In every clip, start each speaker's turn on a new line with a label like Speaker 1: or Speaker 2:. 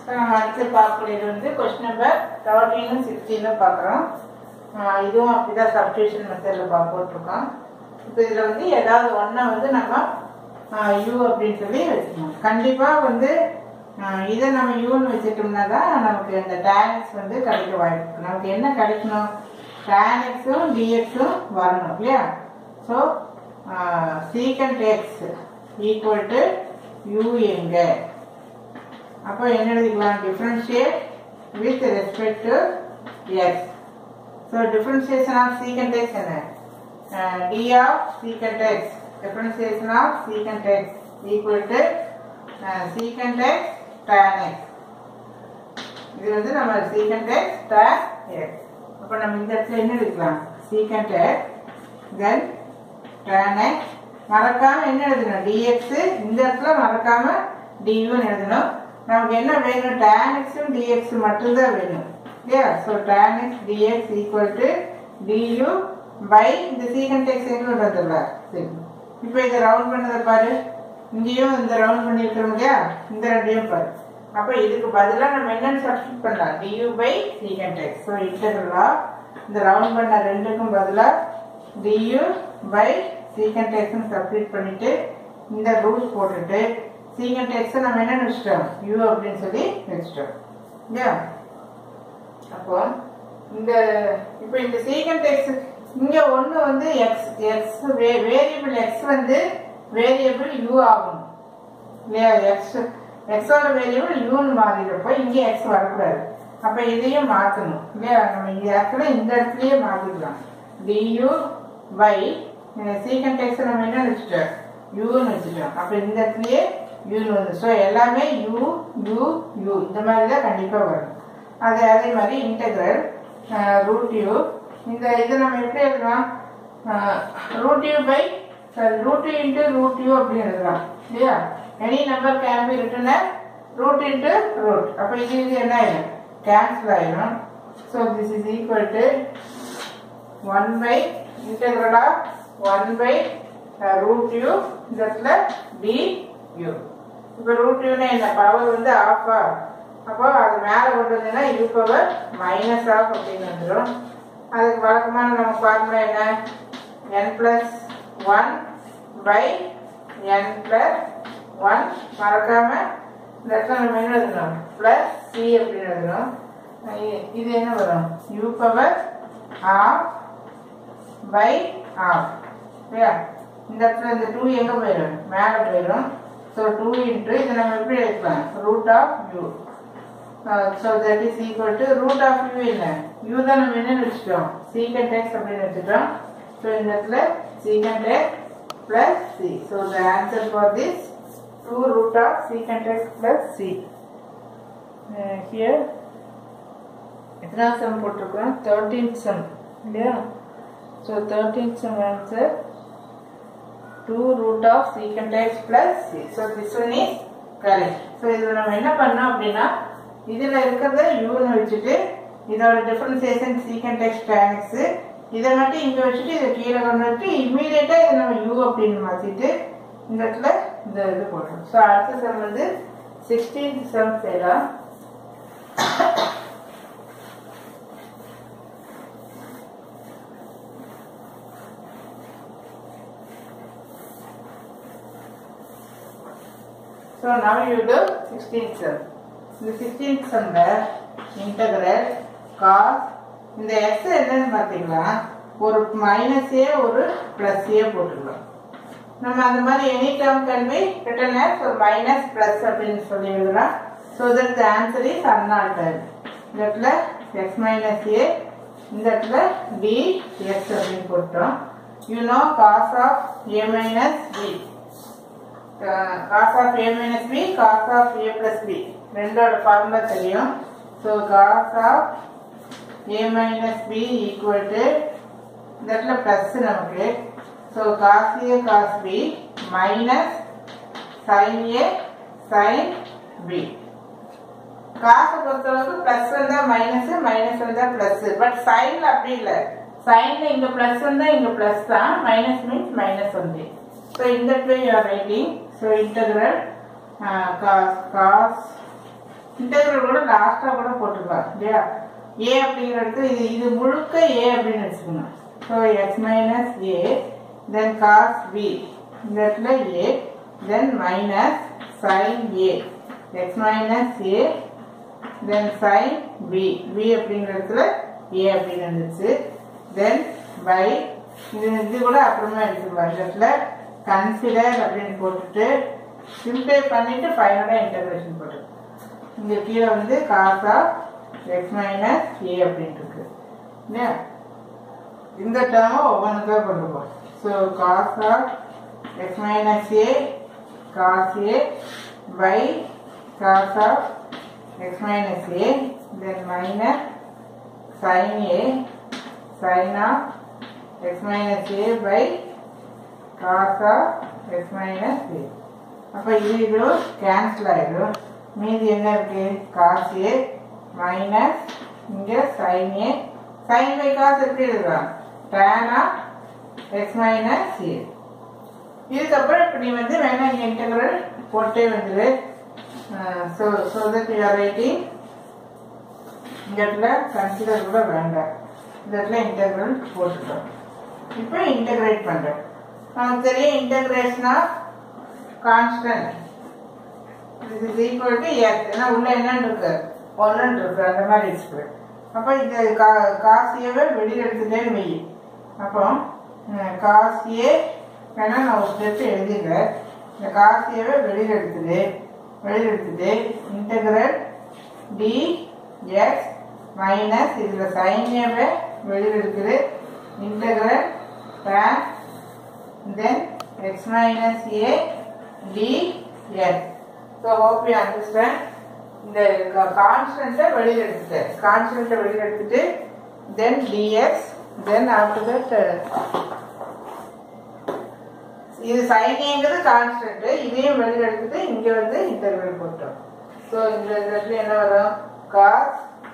Speaker 1: So நம்ம அடுத்து பார்க்கக்கூடியது வந்து கொஸ்டின் நம்பர் தேர்ட்டீனும் சிக்ஸ்டீனும் பார்க்குறோம் இதுவும் அப்படிதான் சப்ஸ்டியூஷன் மெத்தடில் பார்த்துருக்கோம் இப்போ இதில் வந்து ஏதாவது ஒன்றை வந்து நம்ம யூ அப்படின்னு சொல்லி வச்சுக்கணும் கண்டிப்பாக வந்து ஆஹ் இதை நம்ம யூன்னு வச்சுட்டோம்னா தான் நமக்கு இந்த டேனக்ஸ் வந்து கிடைக்க வாய்ப்பு இருக்கு. நமக்கு என்ன கிடைக்கணும் டேனக்ஸும் டிஎக்ஸும் வரணும் இல்லையா so secant x equal to u எங்க அப்போ என்ன எழுதிக்கலாம் differentiate with respect to x so differentiation of secant x என்ன d of secant x differentiation of secant x equal to secant x tan x இது வந்து நம்ம சீக்கண்ட் எக்ஸ் tan x அப்போ நம்ம இந்த இடத்துல என்ன எடுக்கலாம் secant x then tan x மறக்காம என்ன எழுதணும் dx இந்த இடத்துல மறக்காம duன்னு எழுதணும் நமக்கு என்ன வேணும் tan x உம் dx மட்டும்தான் வேணும் இல்லையா so tan x dx equal to du by இந்த சீக்கண்ட் எக்ஸ் எங்க வந்துடல சரி இப்போ இதை ரவுண்ட் பண்ணதை பாரு இங்கேயும் இந்த ரவுண்ட் பண்ணியிருக்கிறோம் இல்லையா இந்த ரெண்டையும் பாரு அப்போ இதுக்கு பதிலாக நம்ம என்னன்னு சப்ஸ்டிட் பண்ணலாம் d u by secant x so இன்டர்வலா இந்த ரவுண்ட் பண்ண ரெண்டுக்கும் பதிலாக டியூ பை சீக்கண்ட் எக்ஸ்னு சப்ஸ்டிட் பண்ணிட்டு இந்த ரூல்ஸ் போட்டுட்டு சீக்கண்ட் எக்ஸை நம்ம என்ன வச்சுட்டோம் யூ அப்படின்னு சொல்லி வச்சுட்டோம் இல்லையா அப்போ இந்த இப்போ இந்த சீக்கண்ட் எக்ஸ் இங்க ஒண்ணு வந்து எக்ஸ் எக்ஸ் வேரியபிள் எக்ஸ் வந்து வேரியபிள் யூ ஆகும் இல்லையா எக்ஸ் எக்ஸோட வேரியபிள் யூன்னு மாறிடுறப்போ இங்க எக்ஸ் வரக்கூடாது அப்ப இதையும் மாத்தணும் இல்லையா நம்ம இந்த இடத்துல இந்த இடத்துலயே மாத்திக்கலாம் டியூ பை சீக்கண்ட் எக்ஸ் நம்ம என்ன வச்சுட்டோம் யூன்னு வச்சுட்டோம் அப்ப இந்த இடத்துலயே யூன்னு வந்து ஸோ எல்லாமே யூ யூ யூ இந்த மாதிரி தான் கண்டிப்பா வரும் அது அதே மாதிரி இன்டெகிரல் ரூட் யூ இந்த இது நம்ம எப்படி எழுதலாம் root u by root into root u அப்படின்னு எழுதலாம் இல்லையா any number can be written root into root அப்போ இது இது என்ன ஆயிடும் கேன்சல் ஆயிடும் so this is equal to one by integral of one by root u இந்த இடத்துல டி யூ இப்போ ரூட் யூனா என்ன பவர் வந்து ஆஃபா அப்போ அது மேலே கொண்டு வந்தீங்கன்னா யூ பவர் மைனஸ் ஆஃப் அப்படின்னு வந்துடும் அதுக்கு வழக்கமான நம்ம ஃபார்முலா என்ன n plus one by n plus one மறக்காம இந்த இடத்துல நம்ம என்ன எழுதணும் பிளஸ் சி அப்படின்னு எழுதணும் இ- இது என்ன வரும் u power of pi of இல்லையா இந்த இடத்துல இந்த டூ எங்கே போயிடும் மேலே போயிடும் ஸோ டூ இன்ட்டு இதை நம்ம எப்படி எழுதலாம் root of u so that is equal to root of u என்ன யூ தான் நம்ம என்னன்னு வச்சுட்டோம் சீக்கண்ட் எக்ஸ் அப்படின்னு வச்சுட்டோம் ஸோ இந்த இடத்துல secant x plus c so the answer for this two root of secant x plus c here எத்தனாவது சம் போட்டிருக்கோம் தேர்ட்டீன்த் சம் இல்லையா so thirteenth sum answer two root of secant x plus c so this one is correct so இதில் நம்ம என்ன பண்ணோம் அப்படின்னா இதில் இருக்கிறத யூன்னு வச்சுட்டு இதோட டிஃபரன்சியேஷன் சீக்கண்ட் எக்ஸ் டேனக்ஸ் இதை மட்டும் இங்கே வச்சுட்டு இதை கீழே கொண்டு வந்துட்டு இம்மீடியட்டாக இதை நம்ம யூ அப்படின்னு மாற்றிட்டு இந்த இடத்துல இந்த இது போட்டோம் ஸோ அடுத்த சம் வந்து சிக்ஸ்டீன்த் சம் செய்யலாம் So now you do 16th sum. இந்த 16th sumல integral cos இந்த x என்னன்னு பார்த்தீங்களா ஒரு மைனஸ் ஏ ஒரு பிளஸ் ஏ போட்டுக்கலாம் நம்ம அந்த மாதிரி any term can be written as ஒரு மைனஸ் பிளஸ் அப்படின்னு சொல்லி எழுதலாம் so that the answer is unaltered இந்த இடத்துல எக்ஸ் மைனஸ் ஏ இந்த இடத்துல டி எக்ஸ் அப்படின்னு போட்டோம் you know cos of a minus b cos of a minus b cos of a plus b ரெண்டோட ஃபார்முலா தெரியும் so cos of a minus b equal to இந்த இடத்துல ப்ளஸ் நமக்கு so cos a cos b minus sine a sine b காசை பொறுத்தளவுக்கு plus வந்தா minus minus வந்தா plus but சைன்ல அப்படி இல்ல சைன்ல இங்க பிளஸ் வந்தா இங்க பிளஸ் தான் மைனஸ் மீன்ஸ் மைனஸ் வந்து ஸோ இந்த way you are writing so integral cos cos integral கூட லாஸ்ட்டாக கூட போட்டுக்கலாம் இல்லையா ஏ அப்படிங்கிற இடத்துல இது இது முழுக்க ஏ அப்படின்னு வச்சுக்கணும் so x minus a then cos b இந்த இடத்துல a then minus sine a x minus a then sine b b அப்படிங்கிற இடத்துல ஏ அப்படின்னு வந்துச்சு தென் பை இது இது கூட அப்புறமா எடுத்துக்கலாம் இந்த இடத்துல கன்சிடர் அப்படின்னு போட்டுட்டு சிம்பிளை பண்ணிட்டு ஃபைனலாக இன்டகிரேஷன் போட்டு இங்கே கீழே வந்து காசா எக்ஸ் மைனஸ் ஏ அப்படின்ட்டு இருக்கு இல்லையா இந்த டேர்மை ஒவ்வொன்றுக்காக கொண்டு போ ஸோ காசா x minus a cos a by காசா x minus a then minus sin A sin of x minus A by cos of x minus A அப்போ இது இது கேன்சல் ஆயிடும் மீதி என்ன இருக்கு காஸ் ஏ மைனஸ் இங்கே sine a sine by cos எப்படி எழுதலாம் tan of x minus a இதுக்கப்புறம் இப்போ நீ வந்து வேணா இங்கே இன்டெகிரல் போட்டே வந்துடு so so that you are writing இந்த இடத்துல கன்சிடர் கூட வேண்டாம் இந்த இடத்துல இன்டெகிரல் போட்டுட்டோம் இப்போ இன்டெகிரேட் பண்ணுறோம் நமக்கு தெரியும் இன்டெகிரேஷன் ஆஃப் கான்ஸ்டன்ட் இது இஸ் ஈக்குவல் டு எஸ் ஏன்னா உள்ள என்னன்னு இருக்கு ஒன்றுன்னு இருக்கு அந்த மாதிரி இருக்கு அப்போ இந்த கா காசியவை வெளியில் எடுத்துட்டேன்னு வை அப்போ காசியே வேணா நான் ஒரு ஸ்டெப் எழுதிக்கிறேன் இந்த காசியவை வெளியில் எடுத்துட்டு வெளியில் எடுத்துட்டு இன்டெகிரல் டி எக்ஸ் மைனஸ் இதில் சைன்யவை வெளியில் இருக்குது integral tan then x minus a d s so hope you understand இந்த கான்ஸ்டன்ட்டை வெளியில் எடுத்துட்டேன் கான்ஸ்டன்ட்டை வெளியில் எடுத்துட்டு then dx then after that இது சைனிங்கிறது கான்ஸ்டன்ட் இதையும் வெளியில் எடுத்துட்டு இங்கே வந்து இன்டர்வல் போட்டோம் ஸோ இந்த இடத்துல என்ன வரும் cos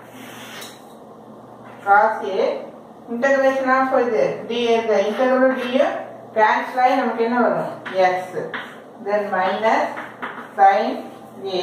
Speaker 1: cos a integration of இது டி இந்த இன்டகிரல் டியும் கேன்சல் ஆகி நமக்கு என்ன வரும் x then minus sine a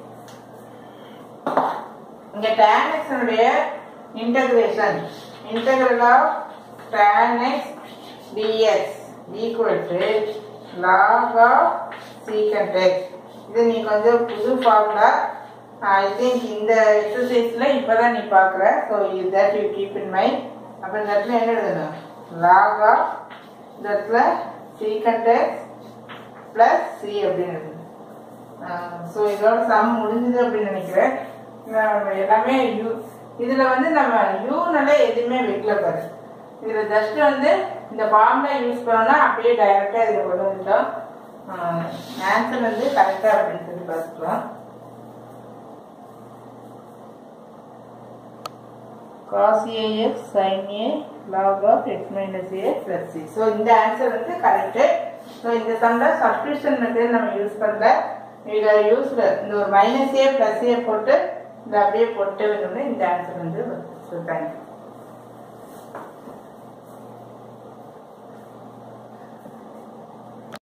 Speaker 1: இங்க tan x உடைய integration integral of tan x dx equal to log of secant x இது நீ கொஞ்சம் புது ஃபார்முலா ஐ திங்க் இந்த எக்ஸசைஸ்ல இப்பதான் நீ பார்க்குற so you that you keep in mind அப்போ இந்த இடத்துல என்ன எழுதணும் லாக் ஆஃப் இந்த இடத்துல சீக்கண்ட் எக்ஸ் ப்ளஸ் சி அப்படின்னு எழுதணும் ஸோ இதோட சம் முடிஞ்சது அப்படின்னு நினைக்கிறேன் நான் எல்லாமே யூ இதில் வந்து நம்ம யூனால எதுவுமே வைக்கல பாரு இதில் ஜஸ்ட் வந்து இந்த ஃபார்முலா யூஸ் பண்ணோம்னா அப்படியே டைரெக்டாக இதில் கொண்டு வந்துட்டோம் ஆன்சர் வந்து கரெக்டாக அப்படின்னு சொல்லி பார்த்துக்கலாம் cos AX sin A log of x minus A plus C. So இந்த ஆன்சர் வந்து கரெக்டு ஸோ இந்த சம்ல சப்ஸ்டியூஷன் மெத்தட் நம்ம யூஸ் பண்ணல இதில் யூஸ்ல இந்த ஒரு மைனஸ் ஏ ப்ளஸ் ஏ போட்டு இந்த அப்படியே போட்டு வேணும்னு இந்த ஆன்சர் வந்து ஸோ தேங்க்யூ